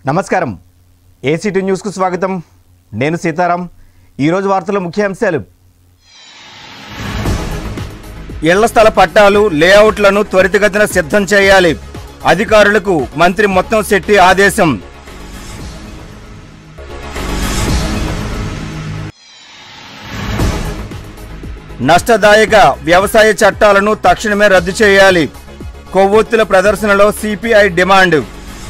నమస్కారం ఏసీటీ న్యూస్కు స్వాగతం నేను సీతారాం ఈరోజు వార్తల ముఖ్యాంశాలు ఇళ్ల స్థల పట్టాలు లేఅవుట్లను త్వరితగతిన సిద్ధం చేయాలి అధికారులకు మంత్రి మొత్తం శెట్టి ఆదేశం నష్టదాయక వ్యవసాయ చట్టాలను తక్షణమే రద్దు చేయాలి కొవ్వొత్తుల ప్రదర్శనలో సిపిఐ డిమాండ్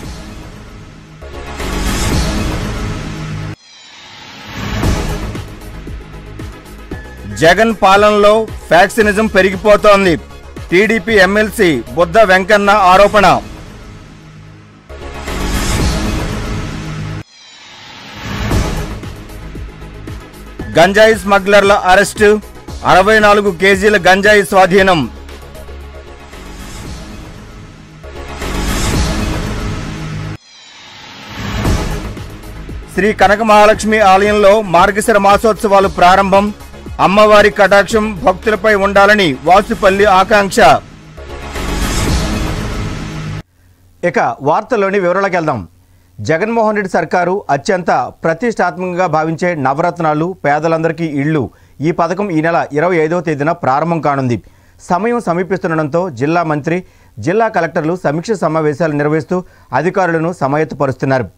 జగన్ పాలనలో ఫ్యాక్సినిజం పెరిగిపోతోంది టీడీపీ ఎమ్మెల్సీ బుద్ధ వెంకన్న ఆరోపణ గంజాయి స్మగ్లర్ల అరెస్టు అరవై నాలుగు కేజీల గంజాయి స్వాధీనం శ్రీ కనక మహాలక్ష్మి ఆలయంలో మార్గశిర మాసోత్సవాలు ప్రారంభం అమ్మవారి కటాక్షం భక్తులపై ఉండాలని వాసుపల్లి ఆకాంక్ష ఇక వార్తల్లోని వివరాలకు వెళ్దాం జగన్మోహన్ రెడ్డి సర్కారు అత్యంత ప్రతిష్టాత్మకంగా భావించే నవరత్నాలు పేదలందరికీ ఇళ్ళు ఈ పథకం ఈ నెల ఇరవై ఐదవ తేదీన ప్రారంభం కానుంది సమయం సమీపిస్తుండటంతో జిల్లా మంత్రి జిల్లా కలెక్టర్లు సమీక్ష సమావేశాలు నిర్వహిస్తూ అధికారులను సమాయత్తపరుస్తున్నారు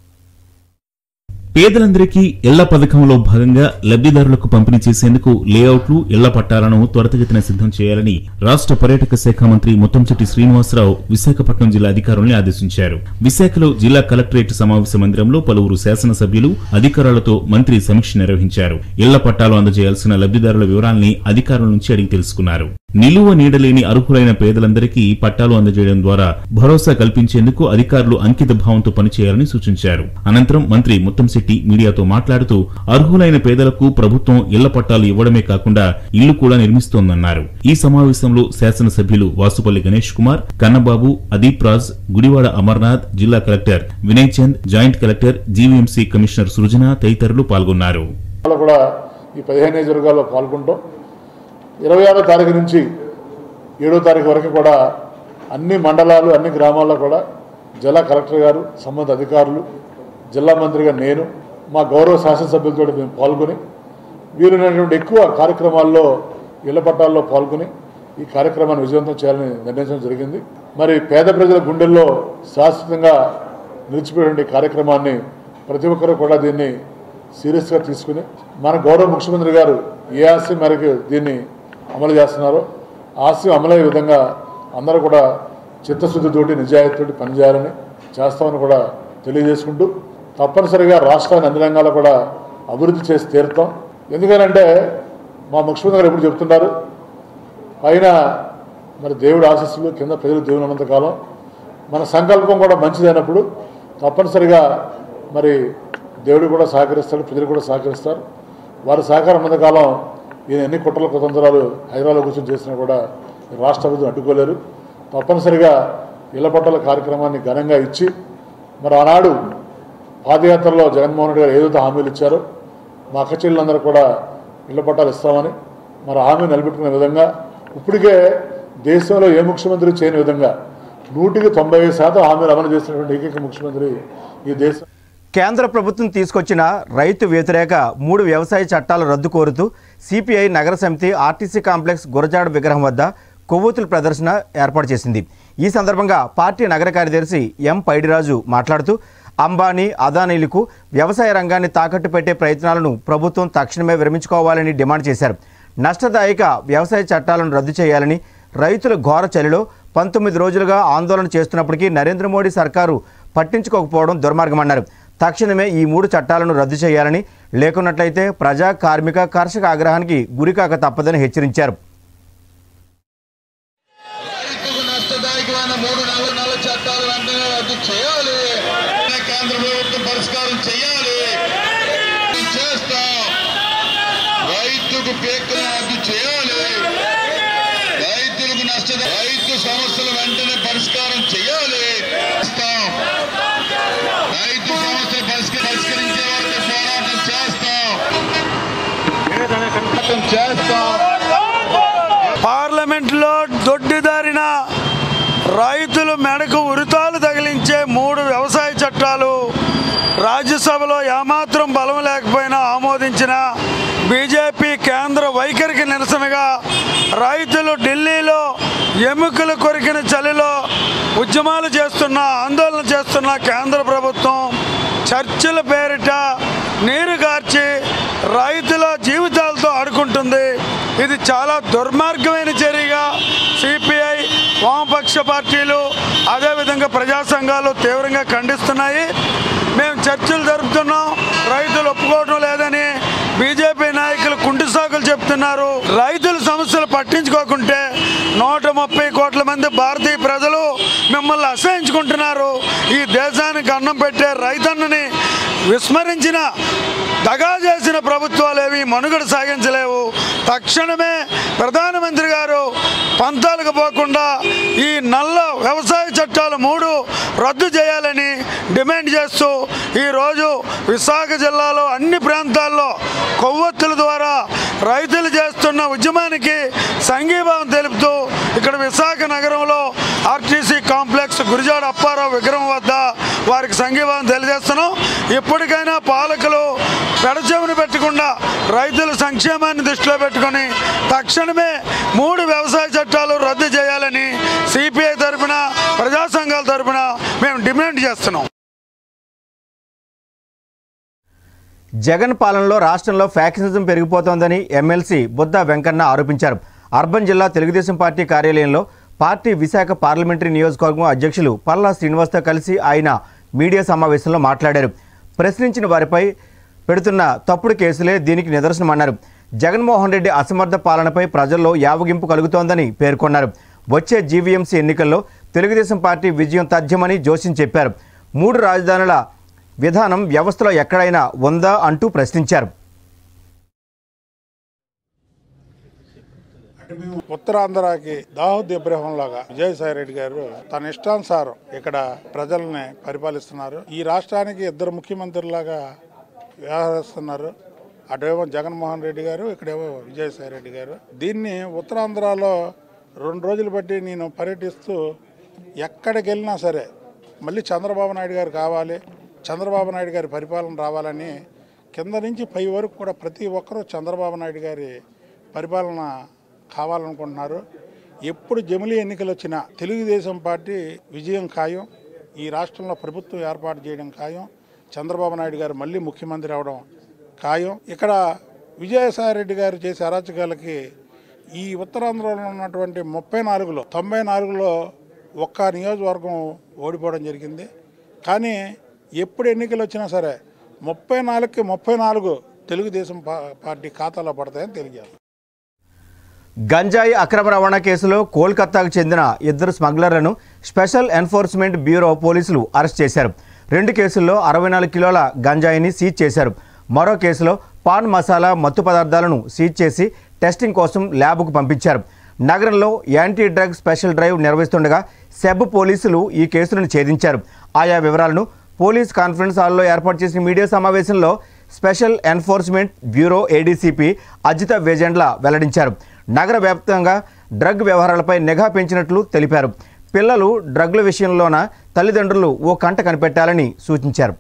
పేదలందరికీ ఇళ్ల పథకంలో భాగంగా లబ్ధిదారులకు పంపిణీ చేసేందుకు లేఅవుట్లు ఇళ్ల పట్టాలను త్వరితగతిన సిద్ధం చేయాలని రాష్ట్ర పర్యాటక శాఖ మంత్రి ముత్తంశెట్టి శ్రీనివాసరావు విశాఖపట్నం జిల్లా అధికారుల్ని ఆదేశించారు విశాఖలో జిల్లా కలెక్టరేట్ సమావేశ మందిరంలో పలువురు శాసనసభ్యులు అధికారులతో మంత్రి సమీక్ష నిర్వహించారు ఇళ్ల పట్టాలు అందజేయాల్సిన లబ్ధిదారుల వివరాల్ని అధికారుల నుంచి అడిగి తెలుసుకున్నారు నిలువ నీడలేని అర్హులైన పేదలందరికీ పట్టాలు అందజేయడం ద్వారా భరోసా కల్పించేందుకు అధికారులు అంకిత భావంతో పనిచేయాలని సూచించారు అనంతరం మంత్రి ముత్తంశెట్టి మీడియాతో మాట్లాడుతూ అర్హులైన పేదలకు ప్రభుత్వం ఇళ్ల పట్టాలు ఇవ్వడమే కాకుండా ఇళ్లు కూడా నిర్మిస్తోందన్నారు ఈ సమావేశంలో శాసనసభ్యులు వాసుపల్లి గణేష్ కుమార్ కన్నబాబు అదీప్ రాజ్ గుడివాడ అమర్నాథ్ జిల్లా collector Vinay Chand joint collector GVMC commissioner Srujana తదితరులు పాల్గొన్నారు వాళ్ళు కూడా ఈ పదిహేను నియోజకవర్గాల్లో పాల్గొంటాం ఇరవై ఆరో తారీఖు నుంచి ఏడో తారీఖు వరకు కూడా అన్ని మండలాలు అన్ని గ్రామాల్లో కూడా జిల్లా కలెక్టర్ గారు సంబంధిత అధికారులు జిల్లా మంత్రిగా నేను మా గౌరవ శాసనసభ్యులతో మేము పాల్గొని వీలున్నటువంటి ఎక్కువ కార్యక్రమాల్లో ఇళ్ల పట్టాల్లో పాల్గొని ఈ కార్యక్రమాన్ని విజయవంతం చేయాలని నిర్ణయించడం జరిగింది మరి పేద ప్రజల గుండెల్లో శాశ్వతంగా నిలిచిపోయిన కార్యక్రమాన్ని ప్రతి ఒక్కరూ కూడా దీన్ని సీరియస్గా తీసుకుని మన గౌరవ ముఖ్యమంత్రి గారు ఏ ఆశయం మేరకు దీన్ని అమలు చేస్తున్నారో ఆశయం అమలయ్యే విధంగా అందరూ కూడా చిత్తశుద్ధితోటి నిజాయితీతోటి పనిచేయాలని చేస్తామని కూడా తెలియజేసుకుంటూ తప్పనిసరిగా రాష్ట్రాన్ని అన్ని రంగాల్లో కూడా అభివృద్ధి చేసి తీరుతాం ఎందుకనంటే మా ముఖ్యమంత్రి గారు ఎప్పుడు చెప్తున్నారు పైన మరి దేవుడి ఆశీస్సులు కింద ప్రజలు దేవుని ఉన్నంతకాలం మన సంకల్పం కూడా మంచిదైనప్పుడు తప్పనిసరిగా మరి దేవుడు కూడా సహకరిస్తాడు ప్రజలు కూడా సహకరిస్తారు వారి సహకారం ఉన్నంతకాలం ఈయన ఎన్ని కుట్రల కుతంత్రాలు హైదరాబాద్ కూర్చొని చేసినా కూడా ఈ రాష్ట్ర అభివృద్ధిని అడ్డుకోలేరు తప్పనిసరిగా ఇళ్ల పట్టాల కార్యక్రమాన్ని ఘనంగా ఇచ్చి మరి ఆనాడు పాదయాత్రలో జగన్మోహన్ రెడ్డి గారు ఏదైతే హామీలు ఇచ్చారో మా అక్క చెల్లెలందరూ కూడా ఇళ్ల పట్టాలు ఇస్తామని మరి హామీ నిలబెట్టుకునే విధంగా ఇప్పటికే దేశంలో ఏ ముఖ్యమంత్రి చేయని విధంగా నూటికి తొంభై ఐదు శాతం హామీలు అమలు చేసినటువంటి ఏకైక ముఖ్యమంత్రి ఈ దేశం కేంద్ర ప్రభుత్వం తీసుకొచ్చిన రైతు వ్యతిరేక మూడు వ్యవసాయ చట్టాల రద్దు కోరుతూ సిపిఐ నగర సమితి ఆర్టీసీ కాంప్లెక్స్ గురజాడ విగ్రహం వద్ద కొవ్వొత్తుల ప్రదర్శన ఏర్పాటు చేసింది ఈ సందర్భంగా పార్టీ నగర కార్యదర్శి ఎం పైడిరాజు మాట్లాడుతూ అంబానీ అదానీలకు వ్యవసాయ రంగాన్ని తాకట్టు పెట్టే ప్రయత్నాలను ప్రభుత్వం తక్షణమే విరమించుకోవాలని డిమాండ్ చేశారు నష్టదాయక వ్యవసాయ చట్టాలను రద్దు చేయాలని రైతుల ఘోర చలిలో పంతొమ్మిది రోజులుగా ఆందోళన చేస్తున్నప్పటికీ నరేంద్ర మోడీ సర్కారు పట్టించుకోకపోవడం దుర్మార్గమన్నారు తక్షణమే ఈ మూడు చట్టాలను రద్దు చేయాలని లేకున్నట్లయితే ప్రజా కార్మిక కర్షక ఆగ్రహానికి గురికాక తప్పదని హెచ్చరించారు రైతుకు నష్టదాయకమైన మూడు నాలుగు నాలుగు చట్టాలు వెంటనే రద్దు చేయాలి కేంద్ర ప్రభుత్వం పరిష్కారం చేయాలి ఇది చేస్తాం రైతుకు పేకలు రద్దు చేయాలి రైతులకు నష్ట రైతు సమస్యలు వెంటనే పరిష్కారం చేయాలి చేస్తాం రైతు సమస్యలు పరిష్క- పరిష్కరించే వరకు పోరాటం చేస్తాం పోరాటం చేస్తాం పార్లమెంట్లో దొడ్డిదారిన రైతులు మెడకు ఉరితాలు తగిలించే మూడు వ్యవసాయ చట్టాలు రాజ్యసభలో ఏమాత్రం బలం లేకపోయినా ఆమోదించిన బీజేపీ కేంద్ర వైఖరికి నిరసనగా రైతులు ఢిల్లీలో ఎముకలు కొరికిన చలిలో ఉద్యమాలు చేస్తున్న ఆందోళన చేస్తున్న కేంద్ర ప్రభుత్వం చర్చల పేరిట నీరు గార్చి రైతుల జీవితాలతో ఆడుకుంటుంది ఇది చాలా దుర్మార్గమైన చర్యగా సిపిఐ వామపక్ష పార్టీలు అదేవిధంగా ప్రజా సంఘాలు తీవ్రంగా ఖండిస్తున్నాయి మేము చర్చలు జరుపుతున్నాం రైతులు ఒప్పుకోవడం లేదని బీజేపీ నాయకులు కుంటి సాకులు చెప్తున్నారు రైతుల సమస్యలు పట్టించుకోకుంటే నూట ముప్పై కోట్ల మంది భారతీయ ప్రజలు మిమ్మల్ని అసహించుకుంటున్నారు ఈ దేశానికి అన్నం పెట్టే రైతన్నని విస్మరించిన దగా చేసిన ప్రభుత్వాలు ఏవి మనుగడ సాగించలేవు తక్షణమే ప్రధానమంత్రి గారు పంతాలకు పోకుండా ఈ నల్ల వ్యవసాయ చట్టాలు మూడు రద్దు చేయాలని డిమాండ్ చేస్తూ ఈరోజు విశాఖ జిల్లాలో అన్ని ప్రాంతాల్లో కొవ్వొత్తుల ద్వారా రైతులు చేస్తున్న ఉద్యమానికి సంఘీభావం తెలుపుతూ ఇక్కడ విశాఖ నగరంలో ఆర్టీసీ కాంప్లెక్స్ గురిజాడ అప్పారావు విగ్రహం వద్ద వారికి సంఘీభావం తెలియజేస్తున్నాం ఇప్పటికైనా పాలకులు పెడచెవిని పెట్టకుండా రైతుల సంక్షేమాన్ని దృష్టిలో పెట్టుకొని తక్షణమే మూడు వ్యవసాయ చట్టాలు రద్దు చేయాలని సిపిఐ తరఫున ప్రజా సంఘాల తరఫున మేము డిమాండ్ చేస్తున్నాం జగన్ పాలనలో రాష్ట్రంలో ఫ్యాక్షనిజం పెరిగిపోతోందని ఎమ్మెల్సీ బుద్ధ వెంకన్న ఆరోపించారు అర్బన్ జిల్లా తెలుగుదేశం పార్టీ కార్యాలయంలో పార్టీ విశాఖ పార్లమెంటరీ నియోజకవర్గం అధ్యక్షులు పల్లా శ్రీనివాస్తో కలిసి ఆయన మీడియా సమావేశంలో మాట్లాడారు ప్రశ్నించిన వారిపై పెడుతున్న తప్పుడు కేసులే దీనికి నిదర్శనమన్నారు జగన్మోహన్ రెడ్డి అసమర్థ పాలనపై ప్రజల్లో యావగింపు కలుగుతోందని పేర్కొన్నారు వచ్చే జీవీఎంసీ ఎన్నికల్లో తెలుగుదేశం పార్టీ విజయం తథ్యమని జోషిన్ చెప్పారు మూడు రాజధానుల విధానం వ్యవస్థలో ఎక్కడైనా ఉందా అంటూ ప్రశ్నించారు ఉత్తరాంధ్రకి దాహూద్ ఇబ్రహం లాగా విజయసాయి రెడ్డి గారు తన ఇష్టానుసారం ఇక్కడ ప్రజల్ని పరిపాలిస్తున్నారు ఈ రాష్ట్రానికి ఇద్దరు ముఖ్యమంత్రులాగా వ్యవహరిస్తున్నారు అటేమో జగన్మోహన్ రెడ్డి గారు ఇక్కడేమో విజయసాయి రెడ్డి గారు దీన్ని ఉత్తరాంధ్రలో రెండు రోజులు బట్టి నేను పర్యటిస్తూ ఎక్కడికి వెళ్ళినా సరే మళ్ళీ చంద్రబాబు నాయుడు గారు కావాలి చంద్రబాబు నాయుడు గారి పరిపాలన రావాలని కింద నుంచి పై వరకు కూడా ప్రతి ఒక్కరూ చంద్రబాబు నాయుడు గారి పరిపాలన కావాలనుకుంటున్నారు ఎప్పుడు జమిలీ ఎన్నికలు వచ్చినా తెలుగుదేశం పార్టీ విజయం ఖాయం ఈ రాష్ట్రంలో ప్రభుత్వం ఏర్పాటు చేయడం ఖాయం చంద్రబాబు నాయుడు గారు మళ్ళీ ముఖ్యమంత్రి అవడం ఖాయం ఇక్కడ విజయసాయి రెడ్డి గారు చేసే అరాచకాలకి ఈ ఉత్తరాంధ్రలో ఉన్నటువంటి ముప్పై నాలుగులో తొంభై నాలుగులో ఒక్క నియోజకవర్గం ఓడిపోవడం జరిగింది కానీ ఎప్పుడు ఎన్నికలు వచ్చినా సరే ముప్పై నాలుగుకి ముప్పై నాలుగు తెలుగుదేశం పా- పార్టీ ఖాతాలో పడతాయని తెలియజేస్తారు గంజాయి అక్రమ రవాణా కేసులో కోల్కతాకు చెందిన ఇద్దరు స్మగ్లర్లను స్పెషల్ ఎన్ఫోర్స్మెంట్ బ్యూరో పోలీసులు అరెస్ట్ చేశారు రెండు కేసుల్లో అరవై నాలుగు కిలోల గంజాయిని సీజ్ చేశారు మరో కేసులో పాన్ మసాలా మత్తు పదార్థాలను సీజ్ చేసి టెస్టింగ్ కోసం ల్యాబ్కు పంపించారు నగరంలో యాంటీ డ్రగ్ స్పెషల్ డ్రైవ్ నిర్వహిస్తుండగా సెబ్ పోలీసులు ఈ కేసులను ఛేదించారు ఆయా వివరాలను పోలీస్ కాన్ఫరెన్స్ హాల్లో ఏర్పాటు చేసిన మీడియా సమావేశంలో special enforcement bureau ADCP Ajitha Vejendla వెల్లడించారు నగర వ్యాప్తంగా డ్రగ్ వ్యవహారాలపై నిఘా పెంచినట్లు తెలిపారు పిల్లలు డ్రగ్ల విషయంలోన తల్లిదండ్రులు ఓ కంట కనిపెట్టాలని సూచించారు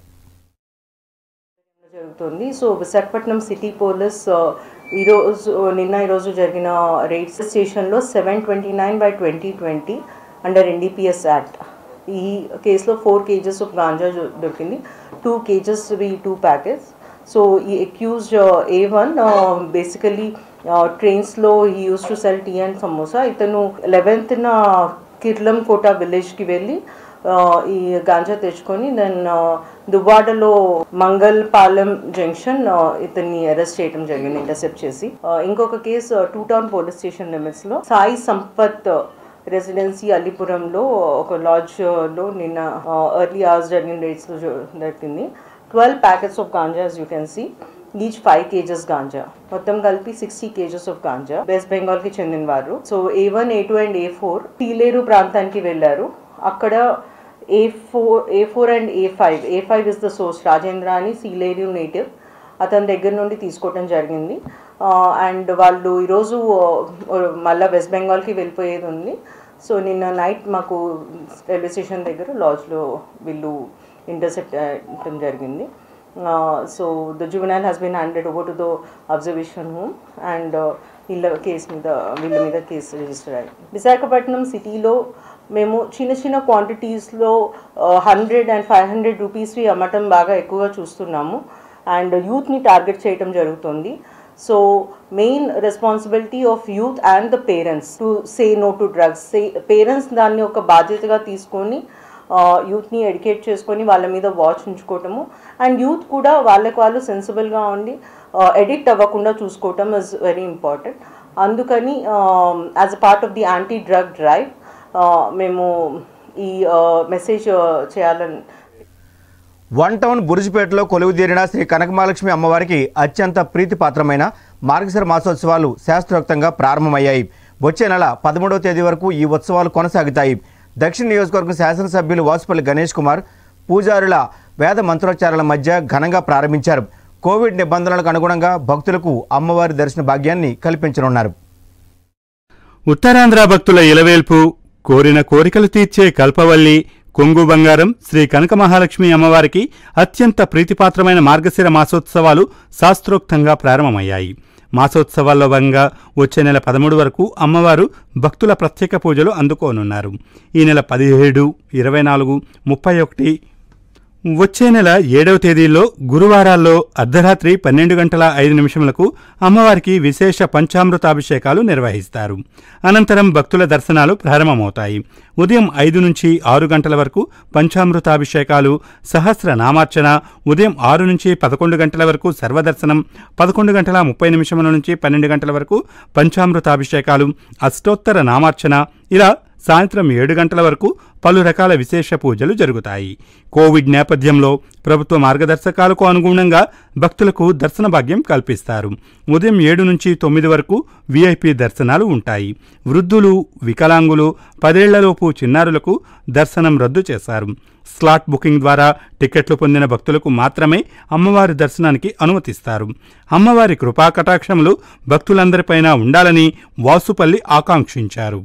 జరుగుతుంది సో విశాఖపట్నం సిటీ పోలీస్ ఆ, ఈరోజు నిన్న ఈరోజు జరిగిన రైడ్స్ స్టేషన్లో seven twenty nine by twenty twenty under NDPS act ఈ కేసులో ఫోర్ కేజెస్ ఆఫ్ గాంజా జొ- దొరికింది టూ కేజెస్ వి టూ ప్యాకెట్స్ సో ఈ అక్యూజ్డ్ ఏ వన్ బేసికలీ ట్రైన్స్లో ఈ use to sell tea and samosa ఇతను లెవెన్త్న కిర్లం కోట విలేజ్కి వెళ్ళి ఆ, ఈ గాంజా తెచ్చుకొని దెన్ దువ్వాడలో మంగల్ పాలెం జంక్షన్ ఆ, ఇతన్ని అరెస్ట్ చేయడం జరిగింది ఇంటర్సెప్ట్ చేసి ఆ, ఇంకొక కేసు two town police station limits లో సాయి సంపత్ రెసిడెన్సీ అలీపురంలో ఒక లాడ్జ్ లో నిన్న ఎర్లీ అవర్స్ జరిగిన రేట్స్ లో జ- జరిగింది twelve packets of ganja you can see each five kgs ganja మొత్తం కలిపి sixty kgs of ganja West Bengal కి చెందిన వారు so A one A two and A four Pileru ప్రాంతానికి వెళ్ళారు అక్కడ A four A four and A five A five is the source Rajendra అని Sileru native అతని దగ్గర నుండి తీసుకోవడం జరిగింది అండ్ వాళ్ళు ఈరోజు మళ్ళీ వెస్ట్ బెంగాల్కి వెళ్ళిపోయేది ఉంది సో నిన్న నైట్ మాకు రైల్వే స్టేషన్ దగ్గర లాడ్జ్లో వీళ్ళు ఇంటర్సెప్ట్ చేయడం జరిగింది so the juvenile has been handed over to the observation home and వీళ్ళ కేసు మీద వీళ్ళ మీద కేసు రిజిస్టర్ అయ్యి విశాఖపట్నం సిటీలో మేము చిన్న చిన్న క్వాంటిటీస్లో హండ్రెడ్ అండ్ ఫైవ్ హండ్రెడ్ రూపీస్వి అమ్మటం బాగా ఎక్కువగా చూస్తున్నాము అండ్ యూత్ని టార్గెట్ చేయడం జరుగుతుంది so main responsibility of youth and the parents to say no to drugs say parents దాన్ని ఒక బాధ్యతగా తీసుకొని యూత్ని ఎడ్యుకేట్ చేసుకొని వాళ్ళ మీద వాచ్ ఉంచుకోవటము అండ్ యూత్ కూడా వాళ్ళకి వాళ్ళు సెన్సిబుల్గా ఉండి ఎడిక్ట్ అవ్వకుండా చూసుకోవటం ఇస్ వెరీ ఇంపార్టెంట్ అందుకని as a part of the anti drug drive మేము ఈ మెసేజ్ చేయాలని వన్ టౌన్ బురుజుపేటలో కొలువుదీరిన శ్రీ కనకమహాలక్ష్మి అమ్మవారికి అత్యంత ప్రీతిపాత్రమైన మార్గశిర మాసోత్సవాలు శాస్త్రోక్తంగా ప్రారంభమయ్యాయి వచ్చే నెల పదమూడవ తేదీ వరకు ఈ ఉత్సవాలు కొనసాగుతాయి దక్షిణ నియోజకవర్గం శాసనసభ్యులు వాసుపల్లి గణేష్ కుమార్ పూజారుల వేద మంత్రోచ్చారాల మధ్య ఘనంగా ప్రారంభించారు కోవిడ్ నిబంధనలకు అనుగుణంగా భక్తులకు అమ్మవారి దర్శన భాగ్యాన్ని కల్పించనున్నారు ఉత్తరాంధ్ర భక్తుల ఇలవేల్పు కోరిన కోరికలు తీర్చే కల్పవల్లి కొంగు బంగారం శ్రీ కనక మహాలక్ష్మి అమ్మవారికి అత్యంత ప్రీతిపాత్రమైన మార్గశిర మాసోత్సవాలు శాస్త్రోక్తంగా ప్రారంభమయ్యాయి మాసోత్సవాల్లో భాగంగా వచ్చే నెల పదమూడు వరకు అమ్మవారు భక్తుల ప్రత్యేక పూజలు అందుకోనున్నారు ఈ నెల పదిహేడు ఇరవై నాలుగు ముప్పై ఒకటి వచ్చే నెల ఏడవ తేదీల్లో గురువారాల్లో అర్ధరాత్రి పన్నెండు గంటల ఐదు నిమిషములకు అమ్మవారికి విశేష పంచామృతాభిషేకాలు నిర్వహిస్తారు అనంతరం భక్తుల దర్శనాలు ప్రారంభమవుతాయి ఉదయం ఐదు నుంచి ఆరు గంటల వరకు పంచామృతాభిషేకాలు సహస్ర నామార్చన ఉదయం ఆరు నుంచి పదకొండు గంటల వరకు సర్వదర్శనం పదకొండు గంటల ముప్పై నిమిషముల నుంచి పన్నెండు గంటల వరకు పంచామృతాభిషేకాలు అష్టోత్తర నామార్చన ఇలా సాయంత్రం ఏడు గంటల వరకు పలు రకాల విశేష పూజలు జరుగుతాయి కోవిడ్ నేపథ్యంలో ప్రభుత్వ మార్గదర్శకాలకు అనుగుణంగా భక్తులకు దర్శన భాగ్యం కల్పిస్తారు ఉదయం ఏడు నుంచి తొమ్మిది వరకు వీఐపీ దర్శనాలు ఉంటాయి వృద్ధులు వికలాంగులు పదేళ్లలోపు చిన్నారులకు దర్శనం రద్దు చేశారు స్లాట్ బుకింగ్ ద్వారా టికెట్లు పొందిన భక్తులకు మాత్రమే అమ్మవారి దర్శనానికి అనుమతిస్తారు అమ్మవారి కృపా కటాక్షములు భక్తులందరిపైన ఉండాలని వాసుపల్లి ఆకాంక్షించారు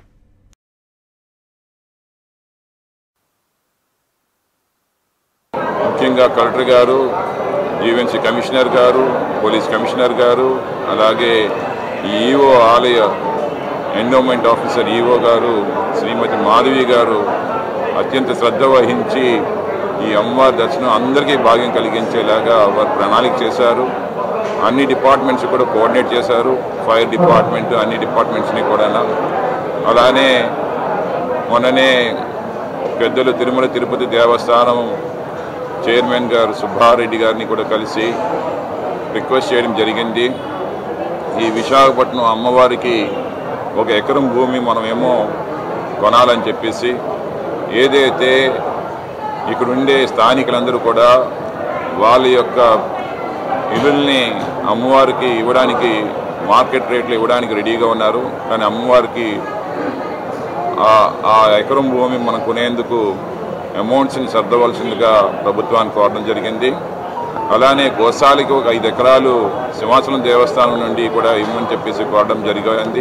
ముఖ్యంగా కలెక్టర్ గారు జీవెన్సీ కమిషనర్ గారు పోలీస్ కమిషనర్ గారు అలాగే ఈ ఈఓ ఆలయ ఎండోమెంట్ ఆఫీసర్ ఈఓ గారు శ్రీమతి మాధవి గారు అత్యంత శ్రద్ధ వహించి ఈ అమ్మవారి దర్శనం అందరికీ భాగ్యం కలిగించేలాగా వారు ప్రణాళిక చేశారు అన్ని డిపార్ట్మెంట్స్ కూడా కోఆర్డినేట్ చేశారు ఫైర్ డిపార్ట్మెంట్ అన్ని డిపార్ట్మెంట్స్ని కూడా అలానే మొన్ననే పెద్దలు తిరుమల తిరుపతి దేవస్థానం చైర్మన్ గారు సుబ్బారెడ్డి గారిని కూడా కలిసి రిక్వెస్ట్ చేయడం జరిగింది ఈ విశాఖపట్నం అమ్మవారికి ఒక ఎకరం భూమి మనమేమో కొనాలని చెప్పేసి ఏదైతే ఇక్కడ ఉండే స్థానికులందరూ కూడా వాళ్ళ యొక్క ఇల్లుల్ని అమ్మవారికి ఇవ్వడానికి మార్కెట్ రేట్లు ఇవ్వడానికి రెడీగా ఉన్నారు కానీ అమ్మవారికి ఆ- ఆ ఎకరం భూమి మనం కొనేందుకు అమౌంట్స్ని సర్దవలసిందిగా ప్రభుత్వాన్ని కోరడం జరిగింది అలానే గోశాలకి ఒక ఐదు ఎకరాలు సింహాచలం దేవస్థానం నుండి కూడా ఇమ్మని చెప్పేసి కోరడం జరిగింది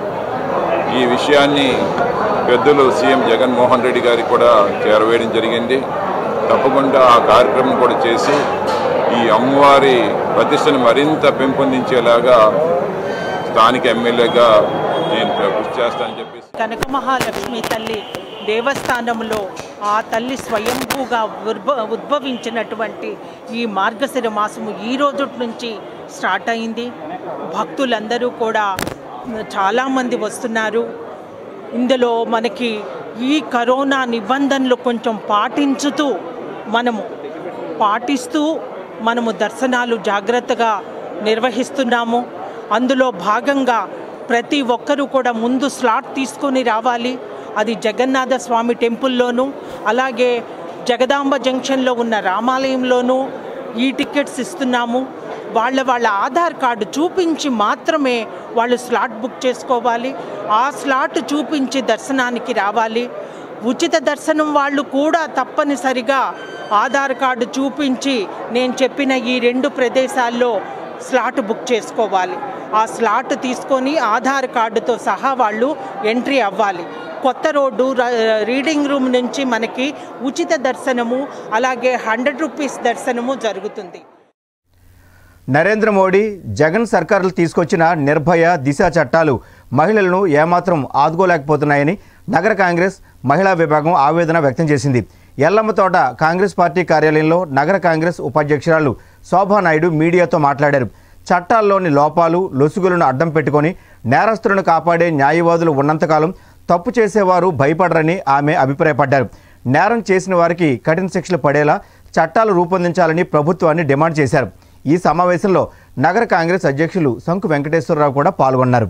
ఈ విషయాన్ని పెద్దలు సీఎం జగన్మోహన్ రెడ్డి గారికి కూడా చేరవేయడం జరిగింది తప్పకుండా ఆ కార్యక్రమం కూడా చేసి ఈ అమ్మవారి ప్రతిష్టను మరింత పెంపొందించేలాగా స్థానిక ఎమ్మెల్యేగా నేను కృషి చేస్తానని చెప్పేసి కనక మహాలక్ష్మి తల్లి దేవస్థానంలో ఆ తల్లి స్వయంభూగా ఉద్భ ఉద్భవించినటువంటి ఈ మార్గశిర మాసము ఈ రోజు నుంచి స్టార్ట్ అయింది భక్తులందరూ కూడా చాలామంది వస్తున్నారు ఇందులో మనకి ఈ కరోనా నిబంధనలు కొంచెం పాటించుతూ మనము పాటిస్తూ మనము దర్శనాలు జాగ్రత్తగా నిర్వహిస్తున్నాము అందులో భాగంగా ప్రతి ఒక్కరూ కూడా ముందు స్లాట్ తీసుకొని రావాలి అది జగన్నాథ స్వామి టెంపుల్లోనూ అలాగే జగదాంబ జంక్షన్లో ఉన్న రామాలయంలోనూ ఈ టికెట్స్ ఇస్తున్నాము వాళ్ళ వాళ్ళ ఆధార్ కార్డు చూపించి మాత్రమే వాళ్ళు స్లాట్ బుక్ చేసుకోవాలి ఆ స్లాట్ చూపించి దర్శనానికి రావాలి ఉచిత దర్శనం వాళ్ళు కూడా తప్పనిసరిగా ఆధార్ కార్డు చూపించి నేను చెప్పిన ఈ రెండు ప్రదేశాల్లో స్లాట్ బుక్ చేసుకోవాలి ఆ స్లాట్ తీసుకొని ఆధార్ కార్డుతో సహా వాళ్ళు ఎంట్రీ అవ్వాలి కొత్త రోడ్డు ర- రీడింగ్ రూమ్ నుంచి మనకి ఉచిత దర్శనము అలాగే హండ్రెడ్ రూపీస్ దర్శనము జరుగుతుంది నరేంద్ర మోడీ జగన్ సర్కారులు తీసుకొచ్చిన నిర్భయ దిశ చట్టాలు మహిళలను ఏమాత్రం ఆదుకోలేకపోతున్నాయని నగర కాంగ్రెస్ మహిళా విభాగం ఆవేదన వ్యక్తం చేసింది ఎల్లమ్మతోట కాంగ్రెస్ పార్టీ కార్యాలయంలో నగర కాంగ్రెస్ ఉపాధ్యక్షురాలు శోభానాయుడు మీడియాతో మాట్లాడారు చట్టాల్లోని లోపాలు లొసుగులను అడ్డం పెట్టుకొని నేరస్తులను కాపాడే న్యాయవాదులు ఉన్నంతకాలం తప్పు చేసేవారు భయపడరని ఆమె అభిప్రాయపడ్డారు నేరం చేసిన వారికి కఠిన శిక్షలు పడేలా చట్టాలు రూపొందించాలని ప్రభుత్వాన్ని డిమాండ్ చేశారు ఈ సమావేశంలో నగర కాంగ్రెస్ అధ్యక్షులు శంకు వెంకటేశ్వరరావు కూడా పాల్గొన్నారు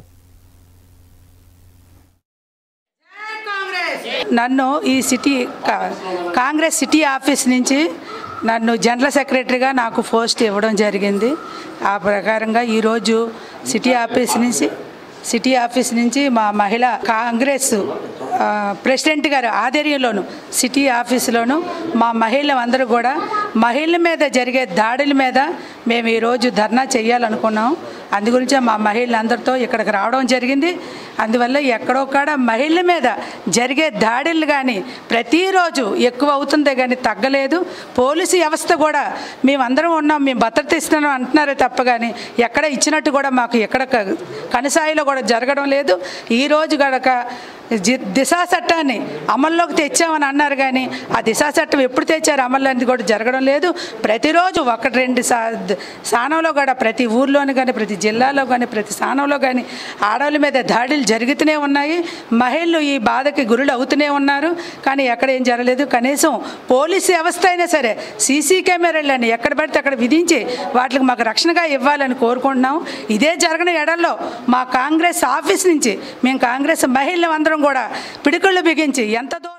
నన్ను ఈ సిటీ కా- కాంగ్రెస్ సిటీ ఆఫీస్ నుంచి నన్ను జనరల్ సెక్రటరీగా నాకు పోస్ట్ ఇవ్వడం జరిగింది ఆ ప్రకారంగా ఈరోజు సిటీ ఆఫీస్ నుంచి సిటీ ఆఫీస్ నుంచి మా మహిళా కాంగ్రెస్ ఆ, ప్రెసిడెంట్ గారు ఆధ్వర్యంలోను సిటీ ఆఫీసులోను మా మహిళలందరూ కూడా మహిళల మీద జరిగే దాడుల మీద మేము ఈరోజు ధర్నా చేయాలనుకున్నాం అందు గురించే మా మహిళలందరితో ఇక్కడికి రావడం జరిగింది అందువల్ల ఎక్కడొక్కడ మహిళల మీద జరిగే దాడులు కానీ ప్రతిరోజు ఎక్కువ అవుతుందే కానీ తగ్గలేదు పోలీసు వ్యవస్థ కూడా మేమందరం ఉన్నాం మేము భద్రత ఇస్తున్నాం అంటున్నారే తప్ప కానీ ఎక్కడ ఇచ్చినట్టు కూడా మాకు ఎక్కడ క- కనసాయిలో కూడా జరగడం లేదు ఈరోజు గనక జి- దిశా చట్టాన్ని అమల్లోకి తెచ్చామని అన్నారు కానీ ఆ దిశా చట్టం ఎప్పుడు తెచ్చారు అమల్లో అనేది కూడా జరగడం లేదు ప్రతిరోజు ఒకటి రెండు సా ద- స్థానంలో కూడా ప్రతి ఊర్లోని కానీ ప్రతి జిల్లాలో కానీ ప్రతి స్థానంలో కానీ ఆడవాళ్ళ మీద దాడులు జరుగుతూనే ఉన్నాయి మహిళలు ఈ బాధకి గురులు అవుతూనే ఉన్నారు కానీ ఎక్కడ ఏం జరగలేదు కనీసం పోలీసు వ్యవస్థ అయినా సరే సీసీ కెమెరాలని ఎక్కడ పడితే అక్కడ విధించి వాటికి మాకు రక్షణగా ఇవ్వాలని కోరుకుంటున్నాం ఇదే జరగని ఎడల్లో మా కాంగ్రెస్ ఆఫీస్ నుంచి మేము కాంగ్రెస్ మహిళలు అందరం కూడా పిడికళ్ళు బిగించి ఎంత దూరం